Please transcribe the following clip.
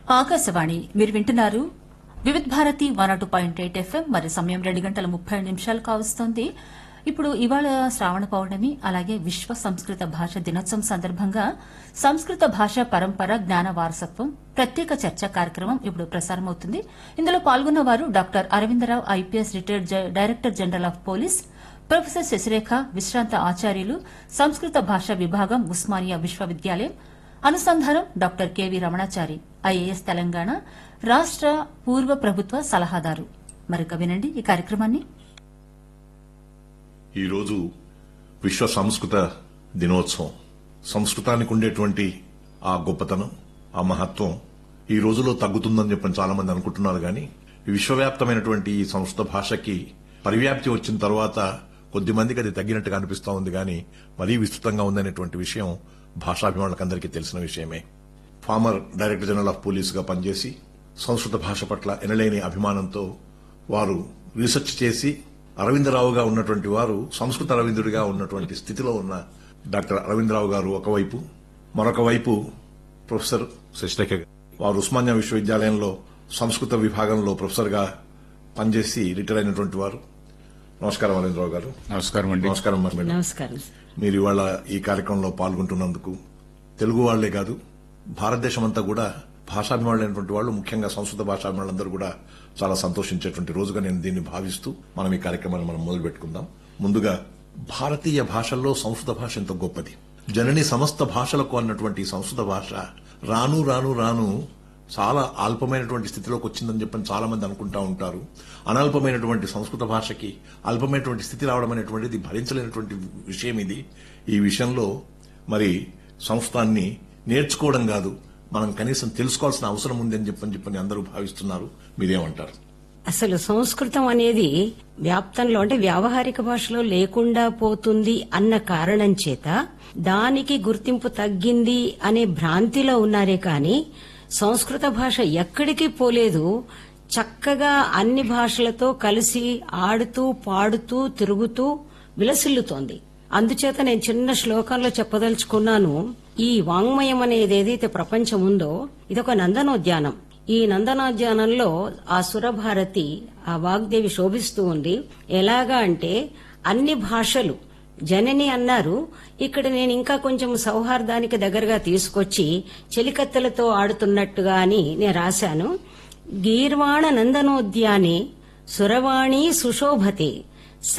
ఆకాశవాణి మీరు వింటున్నారు Vividh Bharati one two point eight FM మరి సమయం రెండు గంటల ముప్పై నిమిషాలు కావస్తోంది ఇప్పుడు ఇవాళ శ్రావణ పౌర్ణమి అలాగే విశ్వ సంస్కృత భాష దినోత్సవం సందర్భంగా సంస్కృత భాష పరంపర జ్ఞాన వారసత్వం ప్రత్యేక చర్చా కార్యక్రమం ఇప్పుడు ప్రసారమవుతుంది ఇందులో పాల్గొన్న వారు డాక్టర్ అరవిందరావు ఐపీఎస్ రిటైర్డ్ జ- director general of police professor Shashirekha విశ్రాంత ఆచార్యులు సంస్కృత భాష విభాగం ఉస్మానియా విశ్వవిద్యాలయం అనుసంధానం doctor K V Ramanachari IAS Telangana రాష్ట పూర్వ ప్రభుత్వ సలహాదారు మరొక వినండి ఈ కార్యక్రమాన్ని ఈరోజు విశ్వ సంస్కృత దినోత్సవం సంస్కృతానికి ఉండేటువంటి ఆ గొప్పతనం ఆ మహత్వం ఈ రోజులో తగ్గుతుందని చెప్పని చాలా మంది అనుకుంటున్నారు కానీ ఈ విశ్వవ్యాప్తమైనటువంటి ఈ సంస్కృత భాషకి పరివ్యాప్తి వచ్చిన తర్వాత కొద్ది మందికి అది తగ్గినట్టుగా అనిపిస్తా ఉంది కానీ మరీ విస్తృతంగా ఉందనేటువంటి విషయం భాషాభిమానులకందరికీ తెలిసిన విషయమే former director general of police గా పనిచేసి సంస్కృత భాష పట్ల ఎనలేని అభిమానంతో వారు రీసెర్చ్ చేసి అరవిందరావుగా ఉన్నటువంటి వారు సంస్కృత అరవిందుడిగా ఉన్నటువంటి స్థితిలో ఉన్న డాక్టర్ అరవిందరావు గారు ఒకవైపు మరొక వైపు ప్రొఫెసర్ శశిరేఖ గారు. వారు ఉస్మానియా విశ్వవిద్యాలయంలో సంస్కృత విభాగంలో ప్రొఫెసర్ గా పనిచేసి రిటైర్ అయినటువంటి వారు నమస్కారం అరవిందరావు గారు నమస్కారం అండి నమస్కారం మేడం నమస్కారం మీరు ఇవాళ ఈ కార్యక్రమంలో పాల్గొంటున్నందుకు తెలుగు వాళ్లే కాదు భారతదేశం అంతా కూడా భాషాభిమానులైనటువంటి వాళ్ళు ముఖ్యంగా సంస్కృత భాషాభిమానులందరూ కూడా చాలా సంతోషించేటువంటి రోజుగా నేను దీన్ని భావిస్తూ మనం ఈ కార్యక్రమాన్ని మనం మొదలు పెట్టుకుందాం ముందుగా భారతీయ భాషల్లో సంస్కృత భాష ఎంత గొప్పది జనని సమస్త భాషలకు అన్నటువంటి ఈ సంస్కృత భాష రాను రాను రాను చాలా అల్పమైనటువంటి స్థితిలోకి వచ్చిందని చెప్పని చాలా మంది అనుకుంటా ఉంటారు అనల్పమైనటువంటి సంస్కృత భాషకి అల్పమైనటువంటి స్థితి రావడం అనేటువంటిది భరించలేనటువంటి విషయం ఇది ఈ విషయంలో మరి సంస్కృతాన్ని నేర్చుకోవడం కాదు మనం కనీసం తెలుసుకోవాల్సిన అవసరం ఉంది అని చెప్పని చెప్పని అందరూ భావిస్తున్నారు మీరేమంటారు అసలు సంస్కృతం అనేది వ్యాప్తంలో అంటే వ్యావహారిక భాషలో లేకుండా పోతుంది అన్న కారణం చేత దానికి గుర్తింపు తగ్గింది అనే భ్రాంతిలో ఉన్నారే కాని సంస్కృత భాష ఎక్కడికి పోలేదు చక్కగా అన్ని భాషలతో కలిసి ఆడుతూ పాడుతూ తిరుగుతూ విలసిల్లుతోంది అందుచేత నేను చిన్న శ్లోకంలో చెప్పదలుచుకున్నాను ఈ వాంగ్మయం అనేది ఏదైతే ప్రపంచం ఉందో ఇదొక నందనోద్యానం ఈ నందనోద్యానంలో ఆ సురభారతి ఆ వాగ్దేవి శోభిస్తూ ఉంది ఎలాగా అంటే అన్ని భాషలు జనని అన్నారు ఇక్కడ నేను ఇంకా కొంచెం సౌహార్దానికి దగ్గరగా తీసుకొచ్చి చెలికత్తెలతో ఆడుతున్నట్టుగా అని నేను రాశాను గీర్వాణ నందనోద్యానే సురవాణి సుశోభతే